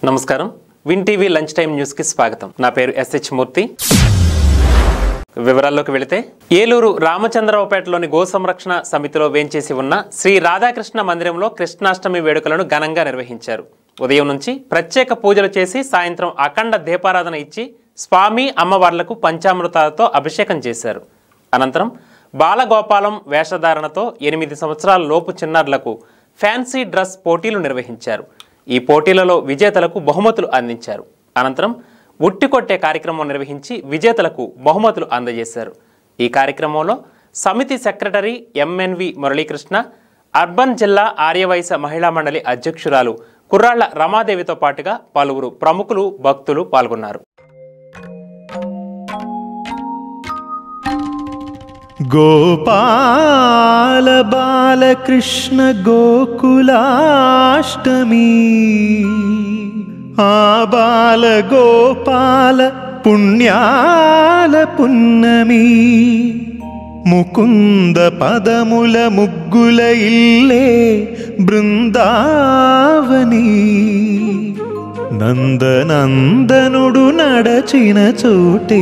నమస్కారం win TV lunch time న్యూస్కి స్వాగతం నా పేరు ఎస్హెచ్ మూర్తి వివరాల్లోకి వెళితే ఏలూరు రామచంద్రరావుపేటలోని గో సంరక్షణ సమితిలో వేంచేసి ఉన్న శ్రీ రాధాకృష్ణ మందిరంలో కృష్ణాష్టమి వేడుకలను ఘనంగా నిర్వహించారు ఉదయం నుంచి ప్రత్యేక పూజలు చేసి సాయంత్రం అఖండ దీపారాధన ఇచ్చి స్వామి అమ్మవార్లకు పంచామృతాలతో అభిషేకం చేశారు అనంతరం బాలగోపాలం వేషధారణతో ఎనిమిది సంవత్సరాల లోపు చిన్నారులకు ఫ్యాన్సీ డ్రెస్ పోటీలు నిర్వహించారు ఈ పోటీలలో విజేతలకు బహుమతులు అందించారు అనంతరం ఉట్టి కొట్టే కార్యక్రమం నిర్వహించి విజేతలకు బహుమతులు అందజేశారు ఈ కార్యక్రమంలో సమితి సెక్రటరీ ఎంఎన్వి మురళీకృష్ణ అర్బన్ జిల్లా ఆర్యవైశ్య మహిళా మండలి అధ్యక్షురాలు కుర్రాళ్ల రమాదేవితో పాటుగా పలువురు ప్రముఖులు భక్తులు పాల్గొన్నారు गोपाल बालकृष्ण गोकुलाष्टमी आबाल गोपाल పుణ్యాల పున్నమి ముకుంద పదముల ముగ్గుల ఇల్లే బృందావని నందనందనుడు నడచిన చోటే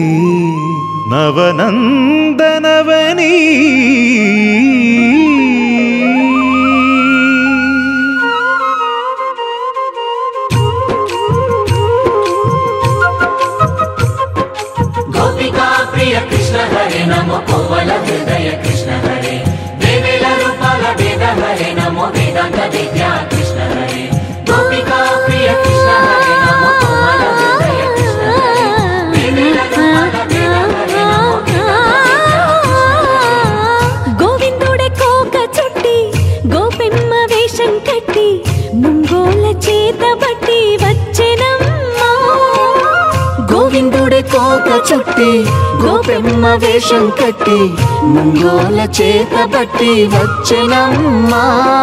నవనందనవని गोपिका प्रिय कृष्ण हरे नमो कोवल हृदय कृष्ण हरे देवेल रूपाल वेद हरे नमो वेदांत विद्या कृष्ण हरे गोपिका प्रिय कृष्ण हरे नमो कोवल हृदय कृष्ण हरे देवेल रूपाल वेद हरे नमो वेदांत विद्या గోవిందుడే కోక చుట్టి గోపెమ్మ వేషం కట్టి ముంగోల చేత బట్టి వచ్చెనమ్మా గోవిందుడి కోక చుట్టి గోపెమ్మ వేషం కట్టి ముంగోల చేత బట్టి వచ్చెనమ్మా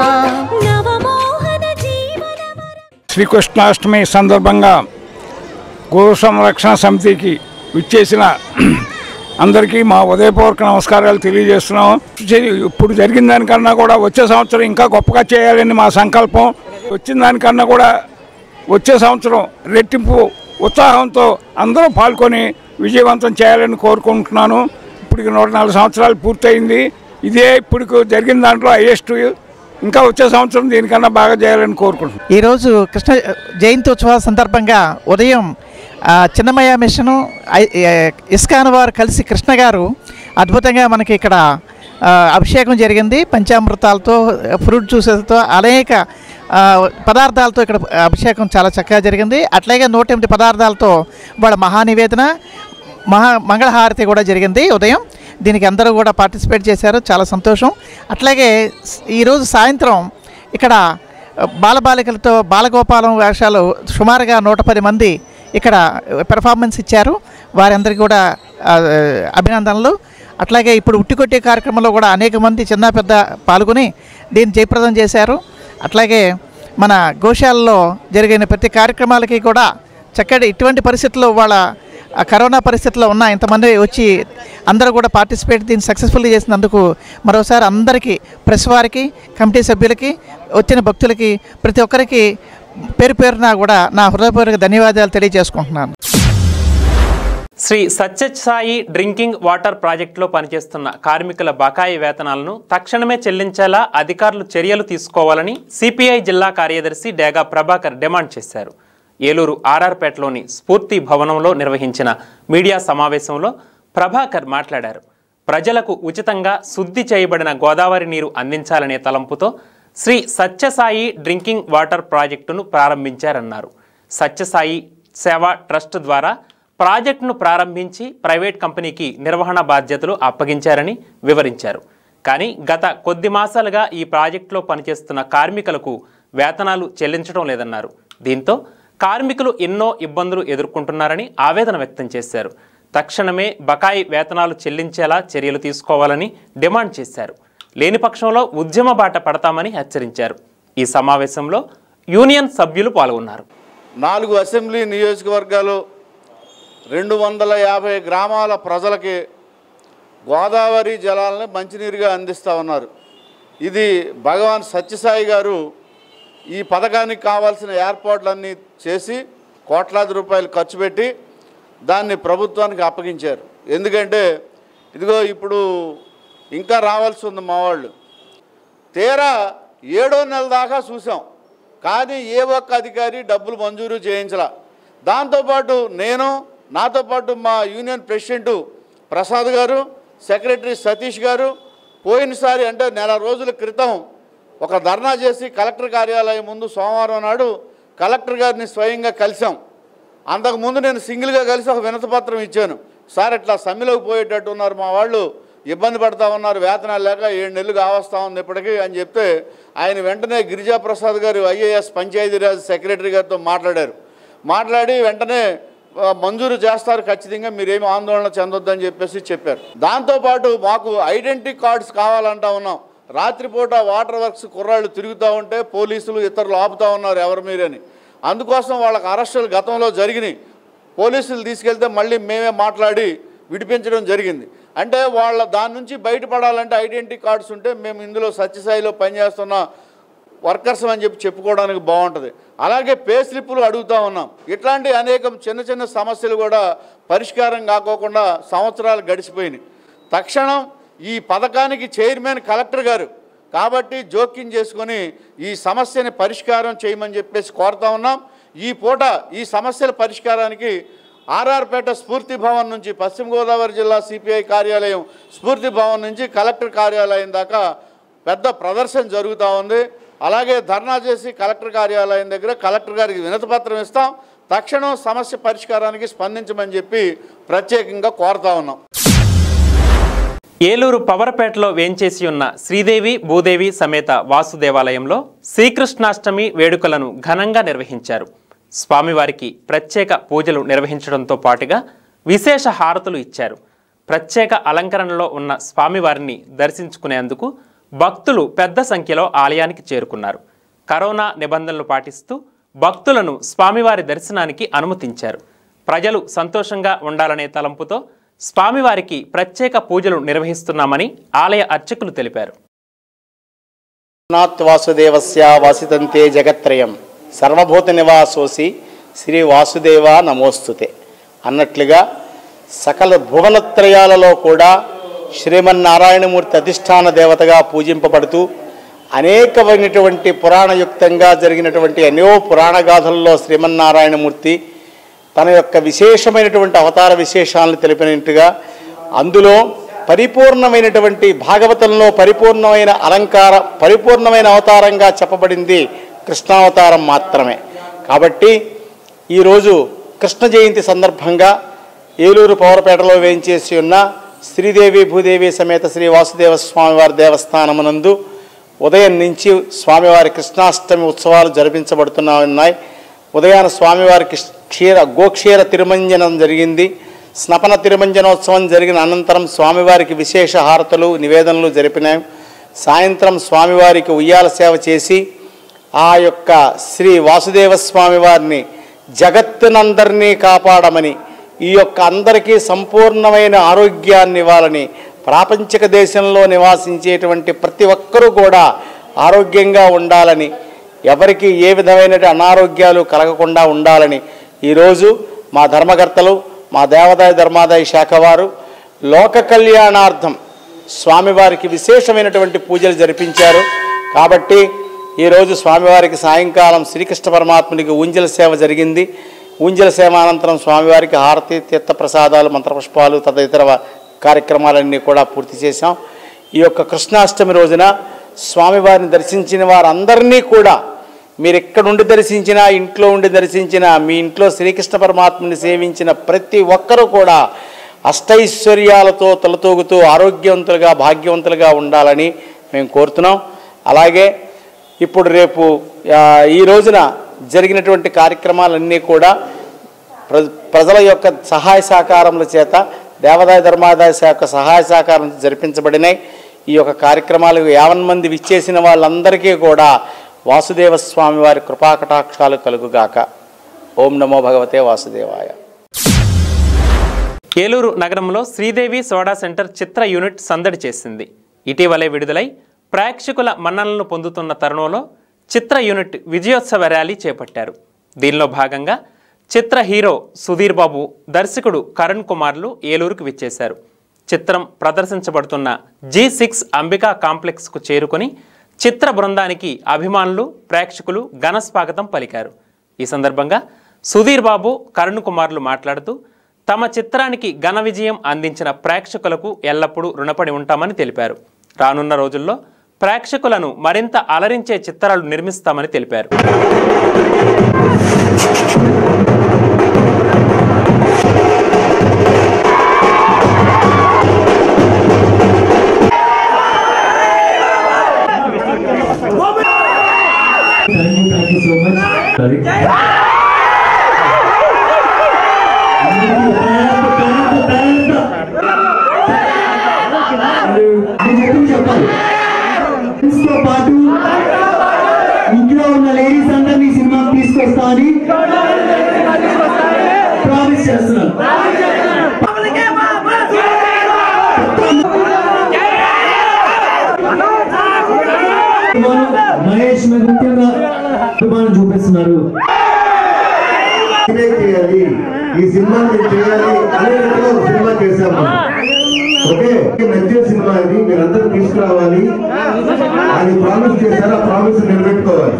నవమోహన జీవన శ్రీకృష్ణాష్టమి సందర్భంగా గో సంరక్షణ సమితికి విచ్చేసిన అందరికీ మా ఉదయపూర్వక నమస్కారాలు తెలియజేస్తున్నాం జరి- ఇప్పుడు జరిగిన దానికన్నా కూడా వచ్చే సంవత్సరం ఇంకా గొప్పగా చేయాలని మా సంకల్పం వచ్చిన దానికన్నా కూడా వచ్చే సంవత్సరం రెట్టింపు ఉత్సాహంతో అందరూ పాల్గొని విజయవంతం చేయాలని కోరుకుంటున్నాను ఇప్పుడు నూట నాలుగు సంవత్సరాలు పూర్తయింది ఇదే ఇప్పుడు జరిగిన దాంట్లో హైయెస్ట్ ఇంకా వచ్చే సంవత్సరం దీనికన్నా బాగా చేయాలని కోరుకుంటున్నాను ఈరోజు కృష్ణ జయంతి ఉత్సవాల సందర్భంగా ఉదయం ఆ, చిన్నమయ్య మిషను ఐ- ఏ, ఇస్కాన్ వారు కలిసి కృష్ణ గారు అద్భుతంగా మనకి ఇక్కడ ఆ, అభిషేకం జరిగింది పంచామృతాలతో ఫ్రూట్ జ్యూసెస్తో అనేక ఆ, పదార్థాలతో ఇక్కడ అభిషేకం చాలా చక్కగా జరిగింది అట్లాగే నూట ఎనిమిది పదార్థాలతో వాళ్ళ మహానివేదన మహా మంగళహారతి కూడా జరిగింది ఉదయం దీనికి అందరూ కూడా పార్టిసిపేట్ చేశారు చాలా సంతోషం అట్లాగే స్- ఈరోజు సాయంత్రం ఇక్కడ ఆ, బాలబాలికలతో బాలగోపాలం వేషాలు సుమారుగా నూట పది మంది ఇక్కడ పెర్ఫార్మెన్స్ ఇచ్చారు వారందరికీ కూడా ఆ, అభినందనలు అట్లాగే ఇప్పుడు ఉట్టికొట్టే కార్యక్రమంలో కూడా అనేక మంది చిన్న పెద్ద పాల్గొని దీన్ని జయప్రదం చేశారు అట్లాగే మన గోశాలలో జరిగిన ప్రతి కార్యక్రమాలకి కూడా చక్కటి ఇటువంటి పరిస్థితుల్లో వాళ్ళ ఆ కరోనా పరిస్థితుల్లో ఉన్న ఇంతమంది వచ్చి అందరూ కూడా పార్టిసిపేట్ దీన్ని సక్సెస్ఫుల్గా చేసినందుకు మరోసారి అందరికీ ప్రెస్ వారికి కమిటీ సభ్యులకి వచ్చిన భక్తులకి ప్రతి ఒక్కరికి పేరు పేరున కూడా నా హృదయపూర్వక ధన్యవాదాలు తెలియజేసుకుంటున్నాను శ్రీ సత్యసాయి డ్రింకింగ్ వాటర్ ప్రాజెక్టులో పనిచేస్తున్న కార్మికుల బకాయి వేతనాలను తక్షణమే చెల్లించేలా అధికారులు చర్యలు తీసుకోవాలని సిపిఐ జిల్లా కార్యదర్శి డేగా ప్రభాకర్ డిమాండ్ చేశారు ఏలూరు ఆర్ఆర్పేటలోని స్ఫూర్తి భవనంలో నిర్వహించిన మీడియా సమావేశంలో ప్రభాకర్ మాట్లాడారు ప్రజలకు ఉచితంగా శుద్ధి చేయబడిన గోదావరి నీరు అందించాలనే తలంపుతో శ్రీ సత్యసాయి డ్రింకింగ్ వాటర్ ప్రాజెక్టును ప్రారంభించారన్నారు సత్యసాయి సేవా ట్రస్ట్ ద్వారా ప్రాజెక్టును ప్రారంభించి ప్రైవేట్ కంపెనీకి నిర్వహణ బాధ్యతలు అప్పగించారని వివరించారు కానీ గత కొద్ది మాసాలుగా ఈ ప్రాజెక్టులో పనిచేస్తున్న కార్మికులకు వేతనాలు చెల్లించడం లేదన్నారు దీంతో కార్మికులు ఎన్నో ఇబ్బందులు ఎదుర్కొంటున్నారని ఆవేదన వ్యక్తం చేశారు తక్షణమే బకాయి వేతనాలు చెల్లించేలా చర్యలు తీసుకోవాలని డిమాండ్ చేశారు లేని పక్షంలో ఉద్యమ బాట పడతామని హెచ్చరించారు ఈ సమావేశంలో యూనియన్ సభ్యులు పాల్గొన్నారు నాలుగు అసెంబ్లీ నియోజకవర్గాలు రెండు వందల యాభై గ్రామాల ప్రజలకి గోదావరి జలాలను మంచినీరుగా అందిస్తూ ఉన్నారు ఇది భగవాన్ సత్యసాయి గారు ఈ పథకానికి కావాల్సిన ఏర్పాట్లన్నీ చేసి కోట్లాది రూపాయలు ఖర్చు పెట్టి దాన్ని ప్రభుత్వానికి అప్పగించారు ఎందుకంటే ఇదిగో ఇప్పుడు ఇంకా రావాల్సి ఉంది మా వాళ్ళు తీరా ఏడో నెల దాకా చూసాం కానీ ఏ ఒక్క అధికారి డబ్బులు మంజూరు చేయించలా దాంతోపాటు నేను నాతో పాటు మా యూనియన్ ప్రెసిడెంట్ ప్రసాద్ గారు సెక్రటరీ సతీష్ గారు పోయినసారి అంటే నెల రోజుల క్రితం ఒక ధర్నా చేసి కలెక్టర్ కార్యాలయం ముందు సోమవారం నాడు కలెక్టర్ గారిని స్వయంగా కలిసాం అంతకుముందు నేను సింగిల్గా కలిసి ఒక వినతిపత్రం ఇచ్చాను సార్ ఇట్లా సమ్మెలోకి పోయేటట్టు ఉన్నారు మా వాళ్ళు ఇబ్బంది పడతా ఉన్నారు వేతనాలు లేక ఏడు నెలలు కావస్తా ఉంది ఇప్పటికీ అని చెప్తే ఆయన వెంటనే గిరిజాప్రసాద్ గారు ఐఏఎస్ పంచాయతీరాజ్ సెక్రటరీ గారితో మాట్లాడారు మాట్లాడి వెంటనే ఆ, మంజూరు చేస్తారు ఖచ్చితంగా మీరేమి ఆందోళన చెందొద్దని చెప్పేసి చెప్పారు దాంతోపాటు మాకు ఐడెంటిటీ కార్డ్స్ కావాలంటా ఉన్నాం రాత్రిపూట వాటర్ వర్క్స్ కుర్రాళ్ళు తిరుగుతూ ఉంటే పోలీసులు ఇతరులు ఆపుతా ఉన్నారు ఎవరు మీరని అందుకోసం వాళ్ళకి అరెస్టులు గతంలో జరిగినాయి పోలీసులు తీసుకెళ్తే మళ్ళీ మేమే మాట్లాడి విడిపించడం జరిగింది అంటే వాళ్ళ దాని నుంచి బయటపడాలంటే ఐడెంటిటీ కార్డ్స్ ఉంటే మేము ఇందులో సత్యసాయిలో పనిచేస్తున్న వర్కర్స్ అని చెప్పి చెప్పుకోవడానికి బాగుంటుంది అలాగే పే స్లిప్పులు అడుగుతా ఉన్నాం ఇట్లాంటి అనేకం చిన్న చిన్న సమస్యలు కూడా పరిష్కారం కాకోకుండా సంవత్సరాలు గడిచిపోయినాయి తక్షణం ఈ పథకానికి చైర్మన్ కలెక్టర్ గారు కాబట్టి జోక్యం చేసుకొని ఈ సమస్యని పరిష్కారం చేయమని చెప్పేసి కోరుతా ఉన్నాం ఈ పూట ఈ సమస్యల పరిష్కారానికి ఆర్ఆర్పేట స్ఫూర్తి భవన్ నుంచి పశ్చిమ గోదావరి జిల్లా సిపిఐ కార్యాలయం స్ఫూర్తి భవన్ నుంచి కలెక్టర్ కార్యాలయం దాకా పెద్ద ప్రదర్శన జరుగుతూ ఉంది అలాగే ధర్నా చేసి కలెక్టర్ కార్యాలయం దగ్గర కలెక్టర్ గారికి వినతిపత్రం ఇస్తాం తక్షణం సమస్య పరిష్కారానికి స్పందించమని చెప్పి ప్రత్యేకంగా కోరుతా ఉన్నాం ఏలూరు పవరపేటలో వేంచేసి ఉన్న శ్రీదేవి భూదేవి సమేత వాసు దేవాలయంలో శ్రీకృష్ణాష్టమి వేడుకలను ఘనంగా నిర్వహించారు స్వామివారికి ప్రత్యేక పూజలు నిర్వహించడంతో పాటుగా విశేష హారతులు ఇచ్చారు ప్రత్యేక అలంకరణలో ఉన్న స్వామివారిని దర్శించుకునేందుకు భక్తులు పెద్ద సంఖ్యలో ఆలయానికి చేరుకున్నారు కరోనా నిబంధనలు పాటిస్తూ భక్తులను స్వామివారి దర్శనానికి అనుమతించారు ప్రజలు సంతోషంగా ఉండాలనే తలంపుతో స్వామివారికి ప్రత్యేక పూజలు నిర్వహిస్తున్నామని ఆలయ అర్చకులు తెలిపారు నాత్ వాసుదేవస్య వాసితంతే జగత్రయం సర్వభూత నివాసోసి శ్రీ వాసుదేవ నమోస్తుతే అన్నట్లుగా సకల భువనత్రయాలలో కూడా శ్రీమన్నారాయణమూర్తి అధిష్టాన దేవతగా పూజింపబడుతూ అనేకమైనటువంటి పురాణయుక్తంగా జరిగినటువంటి ఎన్నో పురాణ గాథల్లో శ్రీమన్నారాయణమూర్తి తన యొక్క విశేషమైనటువంటి అవతార విశేషాలను తెలిపినట్టుగా అందులో పరిపూర్ణమైనటువంటి భాగవతంలో పరిపూర్ణమైన అలంకార పరిపూర్ణమైన అవతారంగా చెప్పబడింది కృష్ణావతారం మాత్రమే కాబట్టి ఈరోజు కృష్ణ జయంతి సందర్భంగా ఏలూరు పౌరపేటలో వేయించేసి ఉన్న శ్రీదేవి భూదేవి సమేత శ్రీ వాసుదేవ స్వామివారి దేవస్థానమునందు ఉదయం నుంచి స్వామివారి కృష్ణాష్టమి ఉత్సవాలు జరిపించబడుతున్నా ఉన్నాయి ఉదయాన స్వామివారికి క్షీర గోక్షీర తిరుమంజనం జరిగింది స్నపన తిరుమంజనోత్సవం జరిగిన అనంతరం స్వామివారికి విశేష హారతులు నివేదనలు జరిపినాం సాయంత్రం స్వామివారికి ఉయ్యాల సేవ చేసి ఆ యొక్క శ్రీ వాసుదేవ స్వామివారిని జగత్తునందరినీ కాపాడమని ఈ యొక్క అందరికీ సంపూర్ణమైన ఆరోగ్యాన్ని ఇవ్వాలని ప్రాపంచిక దేశంలో నివాసించేటువంటి ప్రతి ఒక్కరూ కూడా ఆరోగ్యంగా ఉండాలని ఎవరికి ఏ విధమైన అనారోగ్యాలు కలగకుండా ఉండాలని ఈరోజు మా ధర్మకర్తలు మా దేవాదాయ ధర్మాదాయ శాఖ వారు లోక కళ్యాణార్థం స్వామివారికి విశేషమైనటువంటి పూజలు జరిపించారు కాబట్టి ఈరోజు స్వామివారికి సాయంకాలం శ్రీకృష్ణ పరమాత్మునికి ఊంజల సేవ జరిగింది ఊంజల సేవ అనంతరం స్వామివారికి హారతి తీర్థ ప్రసాదాలు మంత్రపుష్పాలు తదితర కార్యక్రమాలన్నీ కూడా పూర్తి చేశాం ఈ యొక్క కృష్ణాష్టమి రోజున స్వామివారిని దర్శించిన వారందరినీ కూడా మీరు ఎక్కడుండి దర్శించినా ఇంట్లో ఉండి దర్శించినా మీ ఇంట్లో శ్రీకృష్ణ పరమాత్మని సేవించిన ప్రతి ఒక్కరూ కూడా అష్టైశ్వర్యాలతో తలతూగుతూ ఆరోగ్యవంతులుగా భాగ్యవంతులుగా ఉండాలని మేము కోరుతున్నాం అలాగే ఇప్పుడు రేపు ఆ, ఈ రోజున జరిగినటువంటి కార్యక్రమాలన్నీ కూడా ప్ర ప్రజల యొక్క సహాయ సహకారముల చేత దేవాదాయ ధర్మాదాయ శాఖ సహాయ సహకారం జరిపించబడినాయి ఈ యొక్క కార్యక్రమాలకు యావన్ మంది విచ్చేసిన వాళ్ళందరికీ కూడా వాసుదేవ స్వామి వారి కృపాకటాక్షాలు కలుగుగాక ఓం నమో భగవతే వాసుదేవాయ ఏలూరు నగరంలో శ్రీదేవి సోడా సెంటర్ చిత్ర యూనిట్ సందడి చేసింది ఇటీవలే విడుదలై ప్రేక్షకుల మన్ననలను పొందుతున్న తరుణంలో చిత్ర యూనిట్ విజయోత్సవ ర్యాలీ చేపట్టారు దీనిలో భాగంగా చిత్ర హీరో సుధీర్ బాబు దర్శకుడు కరణ్ కుమార్లు ఏలూరుకు విచ్చేశారు చిత్రం ప్రదర్శించబడుతున్న జీ సిక్స్ అంబికా కాంప్లెక్స్కు చేరుకొని చిత్ర బృందానికి అభిమానులు ప్రేక్షకులు ఘన స్వాగతం పలికారు ఈ సందర్భంగా సుధీర్ బాబు కరుణ్ కుమార్లు మాట్లాడుతూ తమ చిత్రానికి ఘన విజయం అందించిన ప్రేక్షకులకు ఎల్లప్పుడూ రుణపడి ఉంటామని తెలిపారు రానున్న రోజుల్లో ప్రేక్షకులను మరింత అలరించే చిత్రాలు నిర్మిస్తామని తెలిపారు తో పాటు ఇంట్లో ఉన్న లేడీస్ అందరినీ సినిమాకి తీసుకొస్తామని ప్రామిస్ చేస్తున్నాను మహేష్ మీద ముఖ్యంగా అభిమానం చూపిస్తున్నారు చేయాలి ఈ సినిమా మేము చేయాలి అనే రీతిలో ఒక సినిమా చేశాము ఓకే నచ్చే సినిమా ఇది మీరందరూ తీసుకురావాలి అది ప్రామిస్ చేశారు ఆ ప్రామిస్ నిలబెట్టుకోవాలి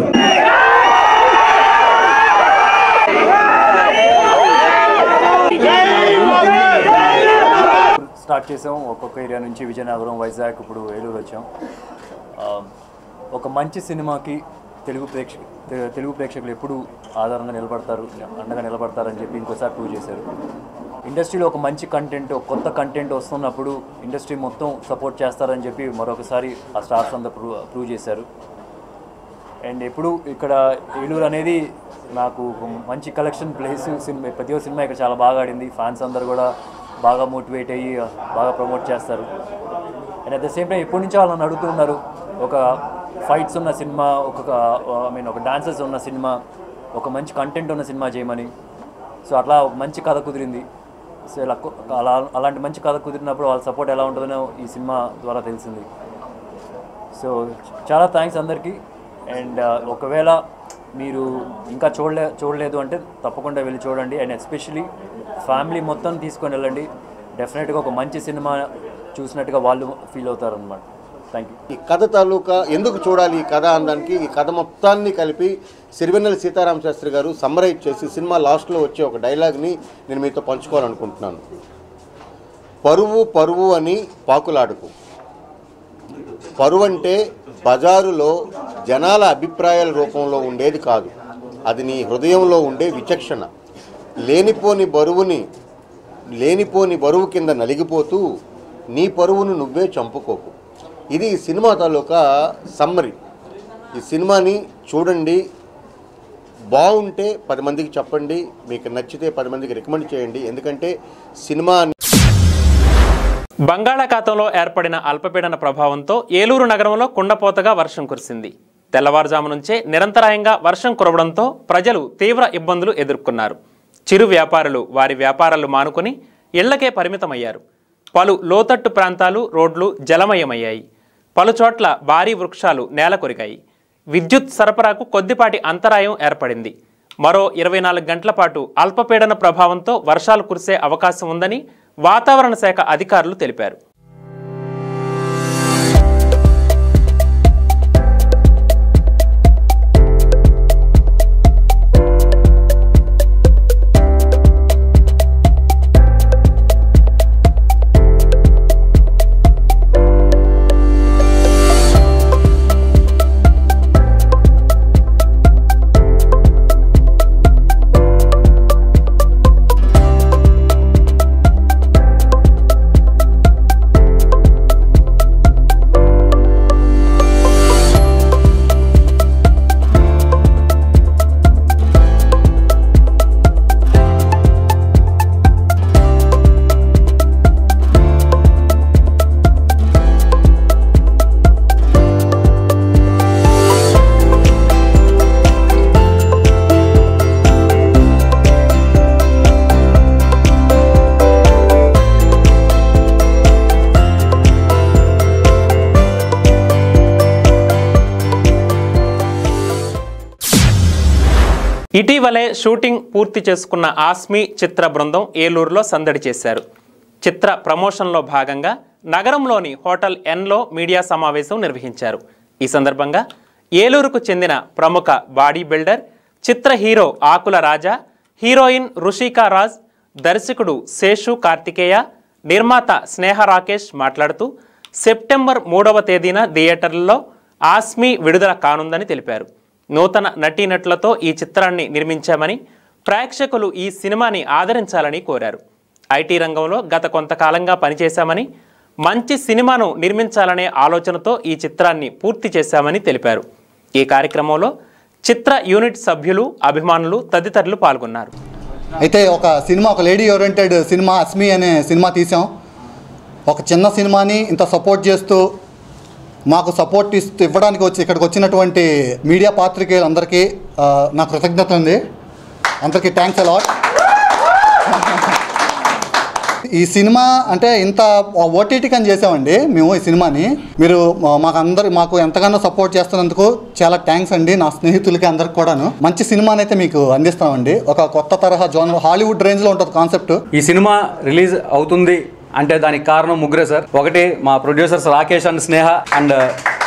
స్టార్ట్ చేసాం ఒక్కొక్క ఏరియా నుంచి విజయనగరం వైజాగ్ ఇప్పుడు ఏలూరు వచ్చాం ఆ, ఒక మంచి సినిమాకి తెలుగు ప్రేక్ష తె- తెలుగు ప్రేక్షకులు ఎప్పుడు ఆధారంగా నిలబడతారు అండగా నిలబడతారని చెప్పి ఇంకోసారి ప్రూవ్ చేశారు ఇండస్ట్రీలో ఒక మంచి కంటెంట్ ఒక కొత్త కంటెంట్ వస్తున్నప్పుడు ఇండస్ట్రీ మొత్తం సపోర్ట్ చేస్తారని చెప్పి మరొకసారి ఆ స్టార్స్ అంతా ప్రూవ్ ప్రూవ్ చేశారు అండ్ ఎప్పుడు ఇక్కడ ఏలూరు అనేది నాకు ఒక మంచి కలెక్షన్ ప్లేస్ సినిమా ప్రతి ఒక్క సినిమా ఇక్కడ చాలా బాగా ఆడింది ఫ్యాన్స్ అందరు కూడా బాగా మోటివేట్ అయ్యి బాగా ప్రమోట్ చేస్తారు and at the same time ఎప్పటి నుంచో వాళ్ళని అడుగుతున్నారు ఒక ఫైట్స్ ఉన్న సినిమా ఒక ఐ మీన్ ఒక డాన్సెస్ ఉన్న సినిమా ఒక మంచి కంటెంట్ ఉన్న సినిమా చేయమని సో అట్లా ఒక మంచి కథ కుదిరింది సో ఇలా కు- అలా అలాంటి మంచి కథ కుదిరినప్పుడు వాళ్ళ సపోర్ట్ ఎలా ఉంటుందో ఈ సినిమా ద్వారా తెలిసింది సో చాలా థ్యాంక్స్ అందరికీ అండ్ ఒకవేళ మీరు ఇంకా చూడలే చూడలేదు అంటే తప్పకుండా వెళ్ళి చూడండి అండ్ ఎస్పెషలీ ఫ్యామిలీ మొత్తం తీసుకొని వెళ్ళండి డెఫినెట్గా ఒక మంచి సినిమా చూసినట్టుగా వాళ్ళు ఫీల్ అవుతారు అనమాట థ్యాంక్ యూ ఈ కథ తాలూకా ఎందుకు చూడాలి ఈ కథ అనడానికి ఈ కథ మొత్తాన్ని కలిపి సిరివెన్నెల సీతారామ శాస్త్రి గారు సమ్మరైజ్ చేసి సినిమా లాస్ట్లో వచ్చే ఒక డైలాగ్ని నేను మీతో పంచుకోవాలనుకుంటున్నాను పరువు పరువు అని పాకులాడుకు పరువు అంటే బజారులో జనాల అభిప్రాయాల రూపంలో ఉండేది కాదు అది నీ హృదయంలో ఉండే విచక్షణ లేనిపోని బరువుని లేనిపోని బరువు కింద నలిగిపోతూ నీ పరువును నువ్వే చంపుకోకు ఇది ఈ సినిమా తాలూకా సమ్మరి ఈ సినిమాని చూడండి బాగుంటే పది మందికి చెప్పండి మీకు నచ్చితే పది మందికి రికమెండ్ చేయండి ఎందుకంటే సినిమా బంగాళాఖాతంలో ఏర్పడిన అల్పపీడన ప్రభావంతో ఏలూరు నగరంలో కుండపోతగా వర్షం కురిసింది తెల్లవారుజాము నుంచే నిరంతరాయంగా వర్షం కురవడంతో ప్రజలు తీవ్ర ఇబ్బందులు ఎదుర్కొన్నారు చిరు వ్యాపారులు వారి వ్యాపారాలు మానుకొని ఇళ్లకే పరిమితమయ్యారు పలు లోతట్టు ప్రాంతాలు రోడ్లు జలమయమయ్యాయి పలు చోట్ల భారీ వృక్షాలు నేల కొరిగాయి విద్యుత్ సరఫరాకు కొద్దిపాటి అంతరాయం ఏర్పడింది మరో ఇరవై నాలుగు గంటల పాటు అల్పపీడన ప్రభావంతో వర్షాలు కురిసే అవకాశం ఉందని వాతావరణ శాఖ అధికారులు తెలిపారు ఇటీవలే షూటింగ్ పూర్తి చేసుకున్న ఆస్మి చిత్ర బృందం ఏలూరులో సందడి చేశారు చిత్ర ప్రమోషన్లో భాగంగా నగరంలోని హోటల్ ఎన్లో మీడియా సమావేశం నిర్వహించారు ఈ సందర్భంగా ఏలూరుకు చెందిన ప్రముఖ బాడీ బిల్డర్ చిత్ర హీరో ఆకుల రాజా హీరోయిన్ రుషికా రాజ్ దర్శకుడు శేషు కార్తికేయ నిర్మాత స్నేహ రాకేష్ మాట్లాడుతూ సెప్టెంబర్ మూడవ తేదీన థియేటర్లలో ఆస్మి విడుదల కానుందని తెలిపారు నూతన నటీనటులతో ఈ చిత్రాన్ని నిర్మించామని ప్రేక్షకులు ఈ సినిమాని ఆదరించాలని కోరారు ఐటీ రంగంలో గత కొంతకాలంగా పనిచేశామని మంచి సినిమాను నిర్మించాలనే ఆలోచనతో ఈ చిత్రాన్ని పూర్తి చేశామని తెలిపారు ఈ కార్యక్రమంలో చిత్ర యూనిట్ సభ్యులు అభిమానులు తదితరులు పాల్గొన్నారు అయితే ఒక సినిమా ఒక లేడీ ఓరియంటెడ్ సినిమా అస్మి అనే సినిమా తీసాం ఒక చిన్న సినిమాని ఇంత సపోర్ట్ చేస్తూ మాకు సపోర్ట్ ఇస్తూ ఇవ్వడానికి వచ్చి ఇక్కడికి వచ్చినటువంటి మీడియా పాత్రికేయులందరికీ ఆ, నా కృతజ్ఞత ఉంది అందరికీ థ్యాంక్స్ అలాట్ ఈ సినిమా అంటే ఇంత ఓటీటీకి అని చేసామండి మేము ఈ సినిమాని మీరు మా- మాకు అందరు మాకు ఎంతగానో సపోర్ట్ చేస్తున్నందుకు చాలా థ్యాంక్స్ అండి నా స్నేహితులకి అందరికి కూడాను మంచి సినిమాని అయితే మీకు అందిస్తామండి ఒక కొత్త తరహా జోనర్ హాలీవుడ్ రేంజ్లో ఉంటుంది కాన్సెప్ట్ ఈ సినిమా రిలీజ్ అవుతుంది అంటే దానికి కారణం ముగ్గురే సార్ ఒకటి మా producers Rakesh and Sneha and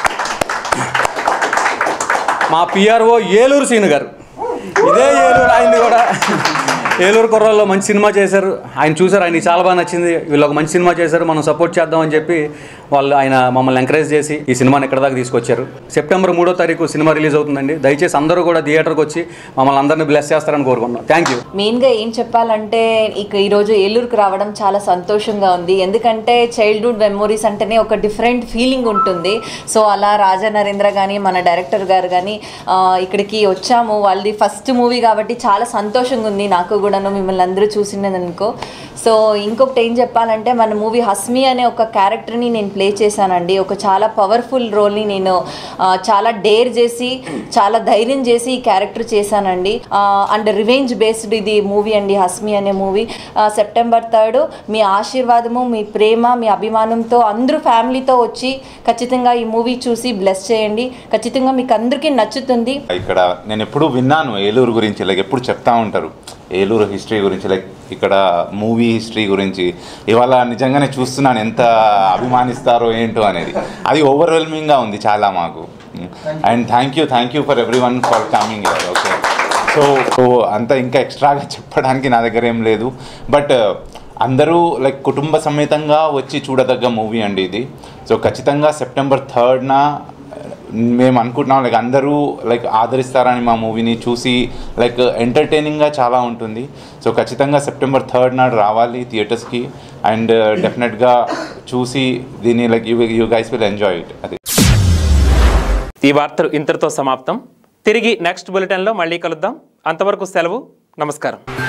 మా పిఆర్ఓ ఏలూరు సీను గారు ఇదే ఏలూరు ఆయనది కూడా ఏలూరు కుర్రాల్లో మంచి సినిమా చేశారు ఆయన చూశారు ఆయనకి చాలా బాగా నచ్చింది వీళ్ళు ఒక మంచి సినిమా చేశారు మనం సపోర్ట్ చేద్దామని చెప్పి వాళ్ళు ఆయన మమ్మల్ని ఎంకరేజ్ చేసి ఈ సినిమాని ఎక్కడ దాకా తీసుకొచ్చారు సెప్టెంబర్ మూడో తారీఖు సినిమా రిలీజ్ అవుతుందండి దయచేసి అందరూ కూడా థియేటర్కి వచ్చి మమ్మల్ని అందరినీ బ్లెస్ చేస్తారని కోరుకున్నాం థ్యాంక్ యూ మెయిన్గా ఏం చెప్పాలంటే ఇక ఈరోజు ఏలూరుకు రావడం చాలా సంతోషంగా ఉంది ఎందుకంటే చైల్డ్హుడ్ మెమొరీస్ అంటేనే ఒక డిఫరెంట్ ఫీలింగ్ ఉంటుంది సో అలా రాజా నరేంద్ర కానీ మన డైరెక్టర్ గారు కానీ ఇక్కడికి వచ్చాము వాళ్ళది ఫస్ట్ మూవీ కాబట్టి చాలా సంతోషంగా ఉంది నాకు కూడాను మిమ్మల్ని అందరూ చూసినందుకో సో ఇంకొకటి ఏం చెప్పాలంటే మన మూవీ హస్మి అనే ఒక క్యారెక్టర్ని నేను ప్లే చేశానండి ఒక చాలా పవర్ఫుల్ రోల్ని నేను ఆ, చాలా డేర్ చేసి చాలా ధైర్యం చేసి ఈ క్యారెక్టర్ చేశానండి అండ్ రివెంజ్ బేస్డ్ ఇది మూవీ అండి హస్మి అనే మూవీ సెప్టెంబర్ థర్డ్ మీ ఆశీర్వాదము మీ ప్రేమ మీ అభిమానంతో అందరూ ఫ్యామిలీతో వచ్చి ఖచ్చితంగా ఈ మూవీ చూసి బ్లెస్ చేయండి ఖచ్చితంగా మీకు అందరికీ నచ్చుతుంది ఇక్కడ నేను ఎప్పుడు విన్నాను ఏలూరు గురించి లైక్ ఎప్పుడు చెప్తా ఉంటారు ఏలూరు హిస్టరీ గురించి లైక్ ఇక్కడ మూవీ హిస్టరీ గురించి ఇవాళ నిజంగానే చూస్తున్నాను ఎంత అభిమానిస్తారో ఏంటో అనేది అది ఓవర్వెల్మింగ్గా ఉంది చాలా మాకు and thank you thank you for everyone for coming okay so so అంత ఇంకా ఎక్స్ట్రాగా చెప్పడానికి నా దగ్గర ఏం లేదు బట్ అందరూ లైక్ కుటుంబ సమేతంగా వచ్చి చూడదగ్గ మూవీ అండి ఇది సో ఖచ్చితంగా సెప్టెంబర్ థర్డ్న మేము అనుకుంటున్నాం లైక్ అందరూ లైక్ ఆదరిస్తారని మా మూవీని చూసి లైక్ ఎంటర్టైనింగ్గా చాలా ఉంటుంది సో ఖచ్చితంగా సెప్టెంబర్ థర్డ్ నాడు రావాలి థియేటర్స్కి అండ్ డెఫినెట్గా చూసి దీన్ని like you you guys will enjoy it అది ఈ వార్తలు ఇంతటితో సమాప్తం తిరిగి నెక్స్ట్ బులెటిన్లో మళ్ళీ కలుద్దాం అంతవరకు సెలవు నమస్కారం